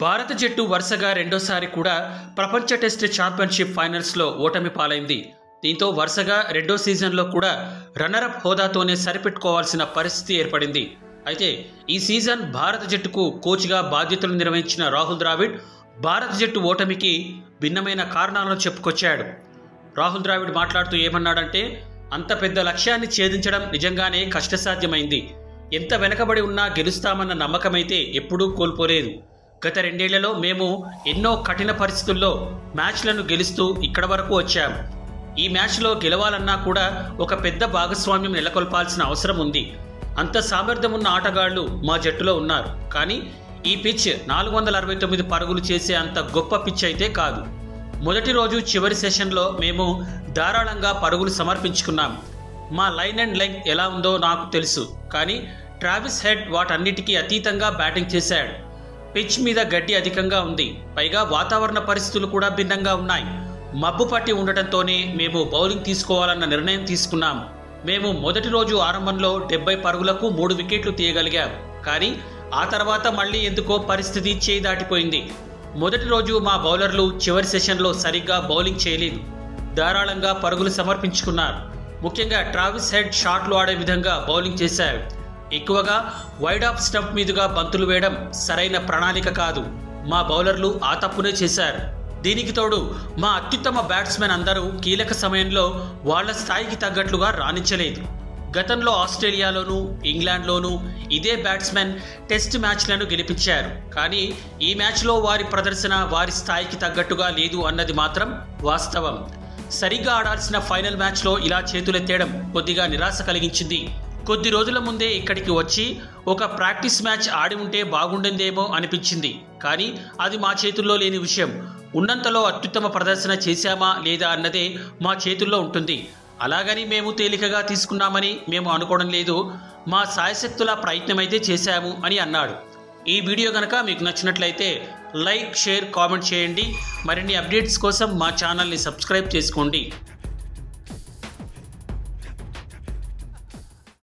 భారత జట్టు వరుసగా రెండోసారి కూడా ప్రపంచ టెస్ట్ ఛాంపియన్షిప్ ఫైనల్స్లో ఓటమి పాలైంది దీంతో వరుసగా రెండో సీజన్లో కూడా రన్నరప్ హోదాతోనే సరిపెట్టుకోవాల్సిన పరిస్థితి ఏర్పడింది అయితే ఈ సీజన్ భారత జట్టుకు కోచ్గా బాధ్యతలు నిర్వహించిన రాహుల్ ద్రావిడ్ భారత జట్టు ఓటమికి భిన్నమైన కారణాలను చెప్పుకొచ్చాడు రాహుల్ ద్రావిడ్ మాట్లాడుతూ ఏమన్నాడంటే అంత పెద్ద లక్ష్యాన్ని ఛేదించడం నిజంగానే కష్టసాధ్యమైంది ఎంత వెనకబడి ఉన్నా గెలుస్తామన్న నమ్మకమైతే ఎప్పుడూ కోల్పోలేదు గత రెండేళ్లలో మేము ఎన్నో కఠిన పరిస్థితుల్లో మ్యాచ్లను గెలుస్తూ ఇక్కడ వరకు వచ్చాం ఈ మ్యాచ్లో గెలవాలన్నా కూడా ఒక పెద్ద భాగస్వామ్యం నెలకొల్పాల్సిన అవసరం ఉంది అంత సామర్థ్యం ఉన్న ఆటగాళ్లు మా జట్టులో ఉన్నారు కానీ ఈ పిచ్ నాలుగు వందల అరవై తొమ్మిది పరుగులు చేసే అంత గొప్ప పిచ్ అయితే కాదు మొదటి రోజు చివరి సెషన్లో మేము ధారాళంగా పరుగులు సమర్పించుకున్నాం మా లైన్ అండ్ లెంగ్ ఎలా ఉందో నాకు తెలుసు కానీ ట్రావిస్ హెడ్ వాటన్నిటికీ అతీతంగా బ్యాటింగ్ చేశాడు పిచ్ మీద గడ్డి అధికంగా ఉంది పైగా వాతావరణ పరిస్థితులు కూడా భిన్నంగా ఉన్నాయి మబ్బు పట్టి ఉండటంతోనే మేము బౌలింగ్ తీసుకోవాలన్న నిర్ణయం తీసుకున్నాం మేము మొదటి రోజు ఆరంభంలో డెబ్బై పరుగులకు మూడు వికెట్లు తీయగలిగాం కానీ ఆ తర్వాత మళ్ళీ ఎందుకో పరిస్థితి చేయి దాటిపోయింది మొదటి రోజు మా బౌలర్లు చివరి సెషన్లో సరిగ్గా బౌలింగ్ చేయలేదు ధారాళంగా పరుగులు సమర్పించుకున్నారు ముఖ్యంగా ట్రావిస్ హెడ్ షాట్లు ఆడే విధంగా బౌలింగ్ చేశారు ఎక్కువగా వైడ్ ఆఫ్ స్టంప్ మీదుగా బంతులు వేయడం సరైన ప్రణాళిక కాదు మా బౌలర్లు ఆ తప్పునే చేశారు దీనికి తోడు మా అత్యుత్తమ బ్యాట్స్మెన్ అందరూ కీలక సమయంలో వాళ్ళ స్థాయికి తగ్గట్లుగా రాణించలేదు గతంలో ఆస్ట్రేలియాలోనూ ఇంగ్లాండ్లోనూ ఇదే బ్యాట్స్మెన్ టెస్ట్ మ్యాచ్లను గెలిపించారు కానీ ఈ మ్యాచ్లో వారి ప్రదర్శన వారి స్థాయికి తగ్గట్టుగా లేదు అన్నది మాత్రం వాస్తవం సరిగ్గా ఆడాల్సిన ఫైనల్ మ్యాచ్లో ఇలా చేతులెత్తేయడం కొద్దిగా నిరాశ కలిగించింది కొద్ది రోజుల ముందే ఇక్కడికి వచ్చి ఒక ప్రాక్టీస్ మ్యాచ్ ఆడి ఉంటే బాగుండేదేమో అనిపించింది కానీ అది మా చేతుల్లో లేని విషయం ఉన్నంతలో అత్యుత్తమ ప్రదర్శన చేశామా లేదా అన్నదే మా చేతుల్లో ఉంటుంది అలాగని మేము తేలికగా తీసుకున్నామని మేము అనుకోవడం లేదు మా సాయశక్తుల ప్రయత్నమైతే చేశాము అని అన్నాడు ఈ వీడియో కనుక మీకు నచ్చినట్లయితే లైక్ షేర్ కామెంట్ చేయండి మరిన్ని అప్డేట్స్ కోసం మా ఛానల్ని సబ్స్క్రైబ్ చేసుకోండి